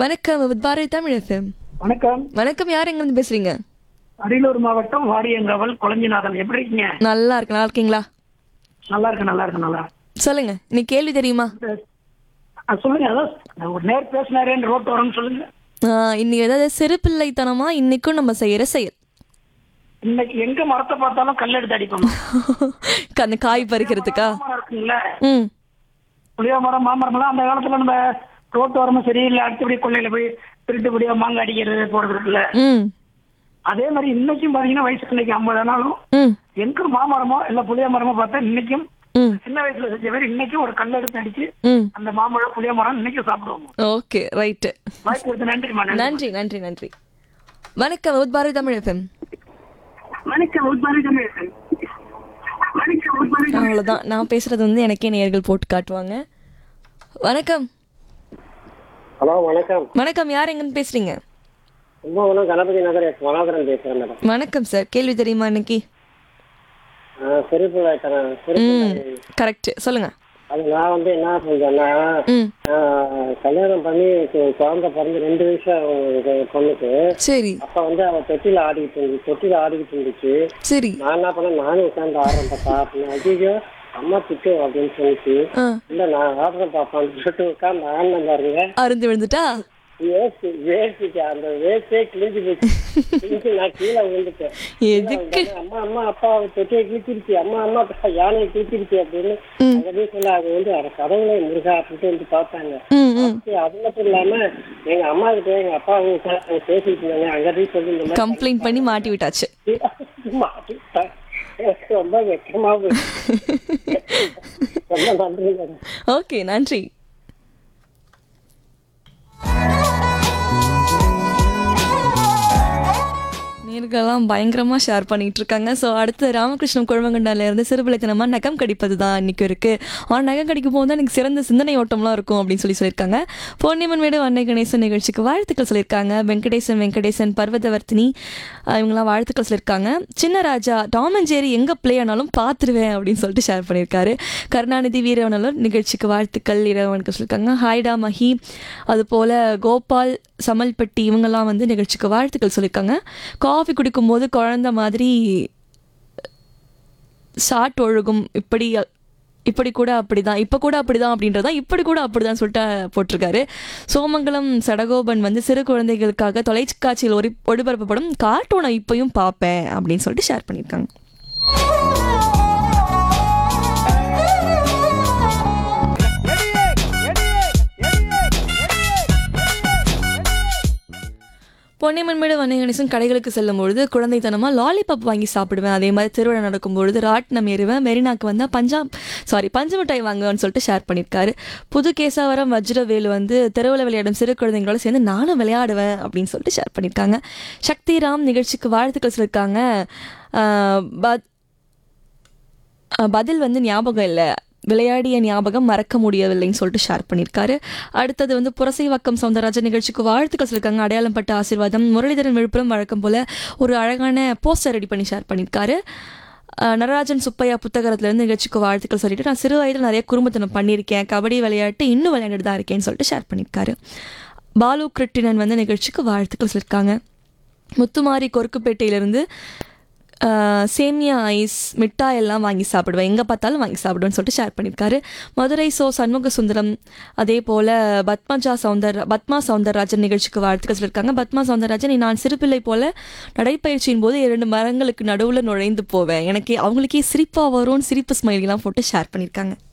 வணக்கம் with Bharathi Tamil FM வணக்கம் வணக்கம் யார் எங்க இருந்து பேசுறீங்க அரியலூர் மாவட்டம் வாரியங்காவல் குழஞ்சிநாதன் எப்படி இருக்கீங்க நல்லா இருக்கு நல்லா இருக்கீங்களா நல்லா இருக்கு நல்லா இருக்கு நல்லா சொல்லுங்க நீ கேள்வி தெரியுமா இருக்கு. ஆ, சொல்லுங்க அதான் ஒரு நேர் பேசினாரேன்னு ரோட் வரேன்னு சொல்லுங்க ஆஹ், இன்னைக்கு ஏதாவது சிறு பிள்ளைத்தனமா இன்னைக்கும் நம்ம செய்யற செயல் இன்னைக்கு எங்க மரத்தை பார்த்தாலும் கல் எடுத்து அடிக்கணும் அந்த காய் பறிக்கிறதுக்கா மரம் இருக்குங்களே ம் புளிய மரம் மாமரம் எல்லாம் அந்த காலத்துல நம்ம ரோட்டு வரமும் சரியில்லை அடுத்தபடி கொள்ளையில போய் திருட்டுபடியா மாங்காய் அடிக்கிறது போறது இருக்குல்ல ம் அதே மாதிரி இன்னைக்கும் பாத்தீங்கன்னா வயசு இன்னைக்கு ஐம்பது ஆனாலும் ம் எங்க மாமரமோ இல்ல புளிய மரமோ பார்த்தா இன்னைக்கும் ம் சின்ன வயசுல செஞ்ச மாதிரி இன்னைக்கும் ஒரு கல் எடுத்து அடிச்சு ம் அந்த மாம்பழம் புளிய மரம் இன்னைக்கும் சாப்பிடுவோம் ஓகே ரைட்டு வாய்ப்பு கொடுத்து நன்றிமா நன்றி நன்றி நன்றி நன்றி வணக்கம் வித் பாரதி தமிழ் எஃப்எம் வணக்கம் உட்பாரிதம் வணக்கம் உட்பாரிதம் அவ்வளோதான் நான் பேசுறது வந்து எனக்கே நேர்கள் போட்டு காட்டுவாங்க வணக்கம் ஹலோ வணக்கம் வணக்கம் யார் எங்கன்னு பேசுறீங்க கும்பகோணம் கணபதி நகர் எஸ் மனோகரன் பேசுறேன் மேடம் வணக்கம் சார் கேள்வி தெரியுமா இன்னைக்கு சிறுபிள்ளை தரேன் ம் கரெக்ட் சொல்லுங்க அது நான் வந்து என்ன செஞ்சேன்னா ம் ஆஹ், கல்யாணம் பண்ணி கு- குழந்தை பிறந்து ரெண்டு வயசு ஆகுது பொண்ணுக்கு சரி அப்ப வந்து அவ தொட்டில ஆடிக்கிட்டு இருந்துச்சு தொட்டில ஆடிக்கிட்டு இருந்துச்சு சரி நான் என்ன பண்ணேன் நானும் உட்காந்து ஆடுறேன் பாப்பா அப்படின்னு ஐயோ அம்மா திட்டு அப்படின்னு சொல்லிச்சு ஆ இல்ல நான் ஆடுறேன் பாப்பான்னு சொல்லிட்டு உட்காந்து ஆடினேன் பாருங்க அருந்து விழுந்துட்டா வேஸ்ட் வேஸ்ட்டுச்சு அந்த வேஸ்டே கிழிஞ்சு போச்சு கிழிஞ்சு நான் கீழே விழுந்துட்டேன் எதுக்கு அம்மா அம்மா அப்பா தொட்டியை கிழிச்சிருச்சு அம்மா அம்மா அப்பா யானையை கிழிச்சிருச்சு அப்படின்னு அங்க போய் சொல்ல அது வந்து அட கடவுளே முருகா அப்படின்ட்டு வந்து பார்த்தாங்க ம் ம் சரி, அது மட்டும் இல்லாம எங்க அம்மா கிட்ட எங்க அப்பா அவங்க பேசிட்டு இருந்தாங்க அங்க போய் சொல்லி இந்த மாதிரி கம்ப்ளைண்ட் பண்ணி மாட்டி விட்டாச்சு மாட்டிக்கிட்டேன். எனக்கு ரொம்ப வெக்கமா போயிடுச்சு ரொம்ப நன்றி மேடம் ஓகே நன்றி நேர்கள்லாம் பயங்கரமா ஷேர் பண்ணிட்டு இருக்காங்க ஸோ அடுத்து ராமகிருஷ்ணன் குழம்பங்கண்டால இருந்து சிறுபிள்ளைத்தனமா நகம் கடிப்பது தான் இன்னைக்கு இருக்கு ஆனால் நகம் கடிக்கும் போது தான் எனக்கு சிறந்த சிந்தனை ஓட்டம்லாம் இருக்கும் அப்படின்னு சொல்லி சொல்லியிருக்காங்க பொன்னியம்மன் வீடு அன்னை கணேசன் நிகழ்ச்சிக்கு வாழ்த்துக்கள் சொல்லியிருக்காங்க வெங்கடேசன் வெங்கடேசன் பர்வதவர்த்தினி ஆஹ் இவங்கெல்லாம் வாழ்த்துக்கள் சொல்லியிருக்காங்க Chinna Raja Tom and Jerry எங்கே ப்ளே ஆனாலும் பார்த்துருவேன் அப்படின்னு சொல்லிட்டு ஷேர் பண்ணியிருக்காரு கருணாநிதி வீரவனலூர் நிகழ்ச்சிக்கு வாழ்த்துக்கள் இரவனுக்கு சொல்லியிருக்காங்க ஹாய்டா மஹி அதுபோல் கோபால் சமல்பட்டி இவங்கெல்லாம் வந்து நிகழ்ச்சிக்கு வாழ்த்துக்கள் சொல்லியிருக்காங்க காஃபி குடிக்கும்போது குழந்த மாதிரி ஷாட் ஒழுகும் இப்படி இப்படி கூட அப்படிதான் இப்போ கூட அப்படிதான் அப்படின்றதா இப்படி கூட அப்படிதான் சொல்லிட்டு போட்டிருக்காரு சோமங்கலம் சடகோபன் வந்து சிறு குழந்தைகளுக்காக தொலைக்காட்சியில் ஒளி ஒளிபரப்பப்படும் கார்ட்டூனை இப்பயும் பார்ப்பேன் அப்படின்னு சொல்லிட்டு ஷேர் பண்ணியிருக்காங்க பொன்னியம்மன்மேடு வண்ணை கணேசன் கடைகளுக்கு செல்லும் பொழுது குழந்தைத்தனமாக லாலிபாப் வாங்கி சாப்பிடுவேன் அதே மாதிரி திருவிழா நடக்கும் பொழுது ராட்டினம் ஏறுவேன் மெரினாக்கு வந்தால் பஞ்சாப் சாரி பஞ்சு மிட்டாய் வாங்குவேன்னு சொல்லிட்டு ஷேர் பண்ணியிருக்காரு புது கேசாவரம் வஜ்ரவேலு வந்து தெருவில் விளையாடும் சிறு குழந்தைங்களோட சேர்ந்து நானும் விளையாடுவேன் அப்படின்னு சொல்லிட்டு ஷேர் பண்ணியிருக்காங்க சக்திராம் நிகழ்ச்சிக்கு வாழ்த்துக்கள் சொல்லியிருக்காங்க ஆஹ் பத்- ஆஹ் பதில் வந்து ஞாபகம் இல்லை விளையாடிய ஞாபகம் மறக்க முடியவில்லைன்னு சொல்லிட்டு ஷேர் பண்ணியிருக்காரு அடுத்தது வந்து புரசைவாக்கம் சவுந்தரராஜன் நிகழ்ச்சிக்கு வாழ்த்துக்கள் சொல்லியிருக்காங்க அடையாளம் பட்ட ஆசீர்வாதம் முரளிதரன் விழுப்புரம் வழக்கம் போல ஒரு அழகான போஸ்டர் ரெடி பண்ணி ஷேர் பண்ணியிருக்காரு ஆஹ் நடராஜன் சுப்பையா புத்தகத்திலேருந்து நிகழ்ச்சிக்கு வாழ்த்துக்கள் சொல்லிட்டு நான் சிறு வயதில் நிறைய குறும்பத்தனம் பண்ணியிருக்கேன் கபடி விளையாட்டு இன்னும் விளையாண்டுட்டு தான் இருக்கேன்னு சொல்லிட்டு ஷேர் பண்ணியிருக்காரு பாலு கிருட்டினன் வந்து நிகழ்ச்சிக்கு வாழ்த்துக்கள் சொல்லியிருக்காங்க முத்துமாரி கொருக்குப்பேட்டையிலேருந்து ஆஹ் சேமியா ஐஸ் மிட்டாய் எல்லாம் வாங்கி சாப்பிடுவேன் எங்கே பார்த்தாலும் வாங்கி சாப்பிடுவேன்னு சொல்லிட்டு ஷேர் பண்ணியிருக்காரு மதுரை சோ சண்முக சுந்தரம் அதே போல் பத்மஜா சவுந்தர் பத்மா சவுந்தரராஜன் நிகழ்ச்சிக்கு வாழ்த்துக்கள் சொல்லியிருக்காங்க பத்மா சவுந்தரராஜன் நான் சிறுபிள்ளை போல நடைப்பயிற்சியின் போது இரண்டு மரங்களுக்கு நடுவில் நுழைந்து போவேன் எனக்கு அவங்களுக்கே சிரிப்பாக வரும்னு சிரிப்பு ஸ்மைலிலாம் போட்டு ஷேர் பண்ணியிருக்காங்க